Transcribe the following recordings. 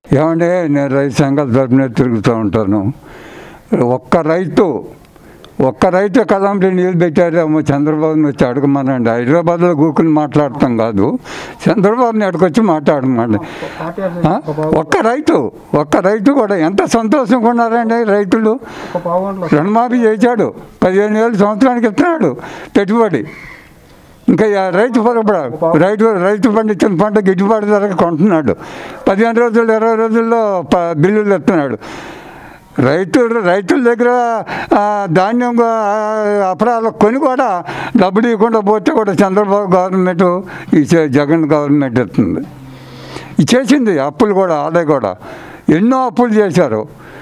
ఏమంటే నేను రైతు సంఘాల తరపున తిరుగుతూ ఉంటాను ఒక్క రైతు ఒక్క రైతు కదంలో నీళ్ళు పెట్టారేమో చంద్రబాబుని వచ్చి అడగమనండి హైదరాబాద్లో కూకుని మాట్లాడటం కాదు చంద్రబాబుని అడగొచ్చి మాట్లాడమండి పార్టీ ఆ? ఒక్క రైతు ఒక్క రైతు కూడా ఎంత సంతోషంగా ఉన్నారండి రైతులు ఒక పావు గంటలో రుణమాఫీ చేశాడు పదిహేను వేలు సంవత్సరానికి ఇస్తున్నాడు పెట్టుబడి ఇంకా ఆ రైతు పొరపడ రైతు రైతు పండించిన పంట గిట్టుబాటు ధరకు కొంటున్నాడు పదిహేను రోజులు ఇరవై రోజుల్లో ప బిల్లులు ఇస్తున్నాడు రైతు రైతుల దగ్గర ఆ, ధాన్యం ఆ, అపరాలు కొని కూడా డబ్బులు ఇవ్వకుండా పోతే కూడా చంద్రబాబు గవర్నమెంట్ ఈ చే- జగన్ గవర్నమెంట్ ఇస్తుంది ఇది చేసింది అప్పులు కూడా ఆదాయ కూడా ఎన్నో అప్పులు చేశారు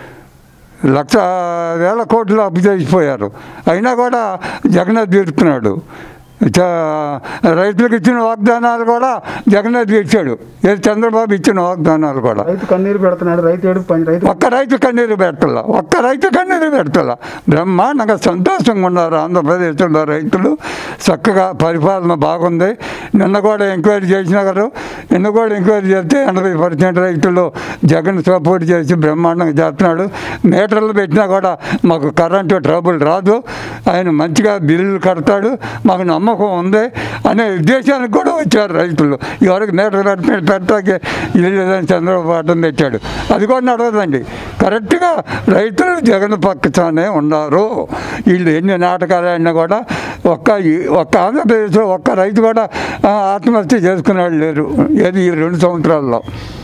లక్ష వేల కోట్లు అప్పు చేసిపోయారు అయినా కూడా జగన్నాథ్ తీరుతున్నాడు చ- రైతులకు ఇచ్చిన వాగ్దానాలు కూడా జగన్నాథ్ తీర్చాడు ఏది చంద్రబాబు ఇచ్చిన వాగ్దానాలు కూడా రైతు కన్నీరు పెడుతున్నాడు రైతు ఏడుపు పని రైతు ఒక్క రైతు కన్నీరు పెట్టాల ఒక్క రైతు కన్నీరు పెట్టాల బ్రహ్మాండంగా సంతోషంగా ఉన్నారు ఆంధ్రప్రదేశ్లో రైతులు చక్కగా పరిపాలన బాగుంది నిన్న కూడా ఎంక్వైరీ చేసిన గారు నిన్న కూడా ఎంక్వైరీ చేస్తే ఎనభై పర్సెంట్ రైతులు జగన్ సపోర్ట్ చేసి బ్రహ్మాండంగా చేస్తున్నాడు మీటర్లు పెట్టినా కూడా మాకు కరెంటు ట్రబుల్ రాదు ఆయన మంచిగా బిల్లులు కడతాడు మాకు నమ్మకం ఉంది అనే ఉద్దేశానికి కూడా వచ్చారు రైతులు ఎవరికి మీటర్ పెట్టి పెట్టడానికి ఇల్లు లేదని చంద్రబాబు అడ్డం పెట్టాడు అది కూడా నడవదండి కరెక్ట్గా రైతులు జగన్ పక్కనే ఉన్నారు వీళ్ళు ఎన్ని నాటకాలు ఆడినా కూడా ఒక్క ఈ- ఒక్క ఆంధ్రప్రదేశ్లో ఒక్క రైతు కూడా ఆ, ఆత్మహత్య చేసుకునేవాళ్ళు లేరు ఏది ఈ రెండు సంవత్సరాల్లో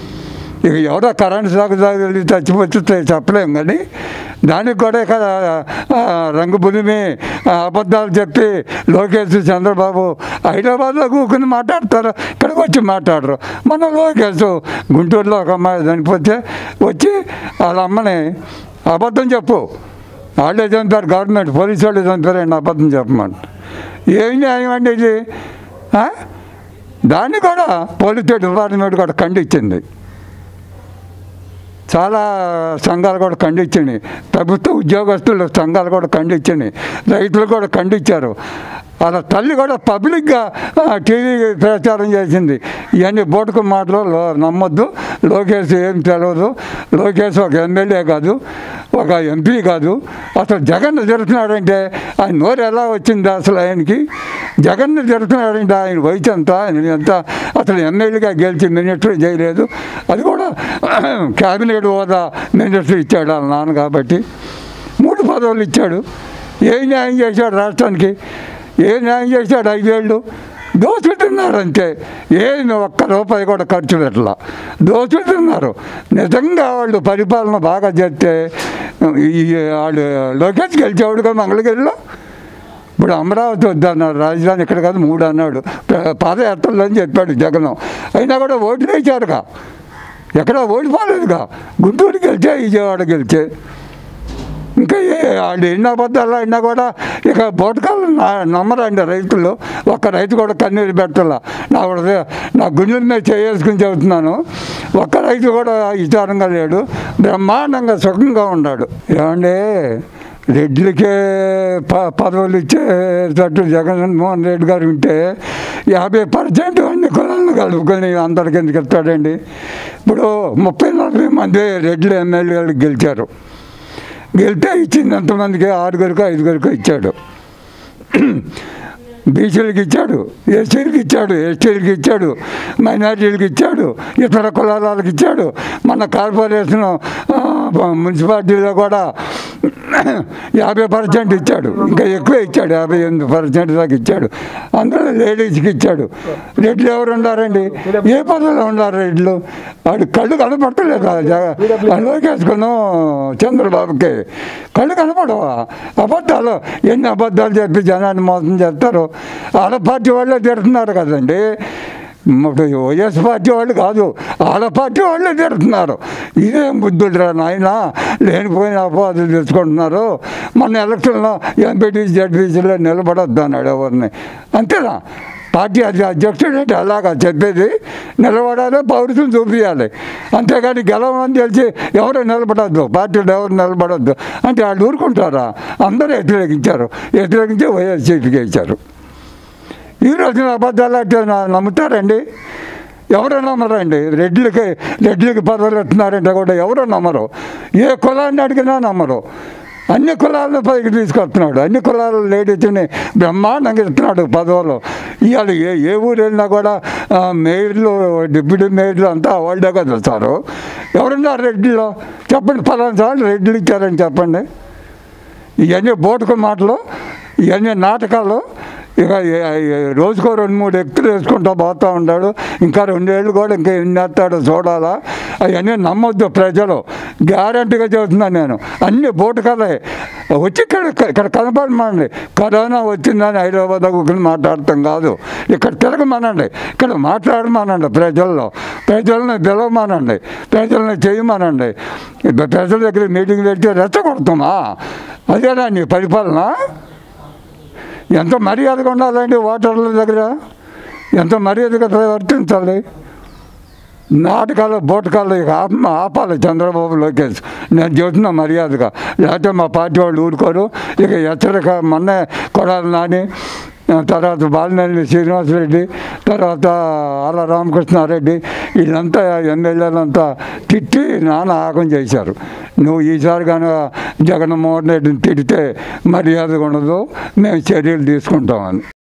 ఇక ఎవరో కరెంట్ సాగు సాగు చచ్చిపోతే చెప్పలేం కానీ దానికి కూడా ఇక్కడ ఆ, రంగు పులిమి ఆ, అబద్ధాలు చెప్పి లోకేష్ చంద్రబాబు హైదరాబాద్లో కూకుని మాట్లాడతారు ఇక్కడికి వచ్చి మాట్లాడరు మన లోకేష్ గుంటూరులో ఒక అమ్మాయి చనిపోతే వచ్చి వాళ్ళ అమ్మని అబద్ధం చెప్పు వాళ్ళే చంపారు గవర్నమెంట్ పోలీసు వాళ్ళు చంపారండి అబద్ధం చెప్పమని ఏం న్యాయం అండి ఇది ఆ? దాన్ని కూడా పోలీస్ డిపార్ట్మెంట్ కూడా ఖండించింది చాలా సంఘాలు కూడా ఖండించినాయి ప్రభుత్వ ఉద్యోగస్తుల సంఘాలు కూడా ఖండించినాయి రైతులు కూడా ఖండించారు వాళ్ళ తల్లి కూడా పబ్లిక్గా ఆ, టీవీ ప్రచారం చేసింది ఇవన్నీ బోటుకు మాటలు లో- నమ్మొద్దు లోకేష్ ఏం తెలియదు లోకేష్ ఒక ఎమ్మెల్యే కాదు ఒక ఎంపీ కాదు అసలు జగన్ జరుగుతున్నాడంటే ఆయన నోరు ఎలా వచ్చింది అసలు ఆయనకి జగన్ జరుగుతున్నాడంటే ఆయన వయసు ఎంత ఆయన ఎంత అసలు ఎమ్మెల్యేగా గెలిచి మినిస్టర్ చేయలేదు అది కూడా క్యాబినెట్ హోదా మినిస్టర్ ఇచ్చాడు వాళ్ళ నాన్న కాబట్టి మూడు పదవులు ఇచ్చాడు ఏ న్యాయం చేశాడు రాష్ట్రానికి ఏ న్యాయం చేశాడు ఐదేళ్ళు దోచుతున్నారు అంతే ఏం ఒక్క రూపాయి కూడా ఖర్చు పెట్టాల దోచుతున్నారు నిజంగా వాళ్ళు పరిపాలన బాగా చేస్తే ఈ వాళ్ళు లోకేష్ గెలిచేవాడుగా మంగళగిరిలో ఇప్పుడు అమరావతి వద్దన్నాడు రాజధాని ఇక్కడ కాదు మూడు అన్నాడు ప- పాదయాత్రలో అని చెప్పాడు జగన్ అయినా కూడా ఓట్లు వేశారుగా ఎక్కడ ఓడిపోలేదుగా గుంటూరు గెలిచే విజయవాడ గెలిచే ఇంకా ఏ వాళ్ళు ఎన్ని అబద్ధాలు అయినా కూడా ఇక బోటకాలు నమ్మరండి రైతులు ఒక్క రైతు కూడా కన్నీరు పెట్టాల నా హృదయ నా గుండెల మీద చేసుకుని చెబుతున్నాను ఒక్క రైతు కూడా విచారంగా లేడు బ్రహ్మాండంగా సుఖంగా ఉన్నాడు ఏమండి రెడ్లకే ప పదవులు ఇచ్చేటట్టు జగన్మోహన్ రెడ్డి గారు ఉంటే యాభై పర్సెంట్ అన్ని కులాలను కలుపుకొని అందరికి ఎందుకు ఇస్తాడండి ఇప్పుడు ముప్పై నలభై మంది రెడ్లు ఎమ్మెల్యేలు గెలిచారు గెలితే ఇచ్చింది ఎంతమందికి ఆరుగురికి ఐదుగురికి ఇచ్చాడు బీసీలకు ఇచ్చాడు ఎస్సీలకు ఇచ్చాడు ఎస్టీలకు ఇచ్చాడు మైనారిటీలకు ఇచ్చాడు ఇతర కులాలకు ఇచ్చాడు మన కార్పొరేషన్ ఆ, మున్సిపాలిటీలో కూడా యాభై పర్సెంట్ ఇచ్చాడు ఇంకా ఎక్కువ ఇచ్చాడు యాభై ఎనిమిది పర్సెంట్ దాకా ఇచ్చాడు అందులో లేడీస్కి ఇచ్చాడు రెడ్లు ఎవరు ఉండారండి ఏ పదవిలో ఉన్నారు రెడ్లు వాడు కళ్ళు కనపడతలేదా లోకేసుకున్నాం చంద్రబాబుకి కళ్ళు కనపడవా అబద్ధాలు ఎన్ని అబద్ధాలు చెప్పి జనాన్ని మోసం చేస్తారు వాళ్ళ పార్టీ వాళ్ళే తిడుతున్నారు కదండి ఇప్పుడు వైఎస్ పార్టీ వాళ్ళు కాదు వాళ్ళ పార్టీ వాళ్ళే తిడుతున్నారు ఇదేం బుద్ధుడురా నాయన లేనిపోయిన అపవాదులు తెచ్చుకుంటున్నారు మన ఎలక్షన్లో ఎంపీటీసీ జడ్పీసీలో నిలబడొద్దు అన్నాడు ఎవరిని అంతేనా పార్టీ అది అధ్యక్షుడు అంటే అలాగా చెప్పేది నిలబడాలి పౌరుషం చూపించాలి అంతేగాని గెలవని తెలిసి ఎవరు నిలబడద్దు పార్టీలో ఎవరు నిలబడద్దు అంటే వాళ్ళు ఊరుకుంటారా అందరూ వ్యతిరేకించారు వ్యతిరేకించి వైఎస్సీపీకి ఇచ్చారు ఈ రోజున అబద్ధాలు అంటే నా- నమ్ముతారండి ఎవరు నమ్మరండి రెడ్లకి రెడ్లకి పదవులు ఇస్తున్నారంటే కూడా ఎవరు నమ్మరు ఏ కులాన్ని అడిగినా నమ్మరు అన్ని కులాలను పైకి తీసుకొస్తున్నాడు అన్ని కులాల లేడీస్ని బ్రహ్మాండంగా ఇస్తున్నాడు పదవులు ఇవాళ ఏ ఏ ఊరు వెళ్ళినా కూడా ఆ, మేయర్లు డిప్యూటీ మేయర్లు అంతా వాళ్ళే కదులుతారు ఎవరున్నారు రెడ్డిలో చెప్పండి పలానా సార్లు రెడ్డిలు ఇచ్చారని చెప్పండి ఇవన్నీ బోటుకు మాటలు ఇవన్నీ నాటకాలు ఇక ఏ- ఏ- రోజుకో రెండు మూడు ఎత్తులు వేసుకుంటూ పోతూ ఉంటాడు ఇంకా రెండేళ్ళు కూడా ఇంకా ఎన్ని వేస్తాడో చూడాలా అవన్నీ నమ్మొద్దు ప్రజలు గ్యారంటీగా చెబుతున్నాను నేను అన్ని బోటు కథే వచ్చి ఇక్కడ ఇక్కడ కనపడమనండి కరోనా వచ్చిందని హైదరాబాద్ కూర్చొని మాట్లాడటం కాదు ఇక్కడ తిరగమనండి ఇక్కడ మాట్లాడమనండి ప్రజల్లో ప్రజల్ని పిలవమనండి ప్రజల్ని చేయమనండి ఇప్పుడు ప్రజల దగ్గర మీటింగ్ పెడితే రెచ్చగొడతామా అదేనా నీ పరిపాలన ఎంత మర్యాదగా ఉండాలండి ఓటర్ల దగ్గర ఎంత మర్యాదగా ప్రవర్తించాలి నాటకాలు బోటకాలు ఇక ఆప ఆపాలి చంద్రబాబు లోకేష్ నేను చెబుతున్నా మర్యాదగా లేకపోతే మా పార్టీ వాళ్ళు ఊరుకోరు ఇక హెచ్చరిక మొన్నే కొడాలి నాని ఆ తర్వాత బాలినేని శ్రీనివాసరెడ్డి తర్వాత ఆల రామకృష్ణారెడ్డి వీళ్ళంతా ఎమ్మెల్యేలంతా తిట్టి నాన్న ఆగం చేశారు నువ్వు ఈసారి కానీ జగన్మోహన్ రెడ్డిని తిడితే మర్యాదగా ఉండదు మేము చర్యలు తీసుకుంటామని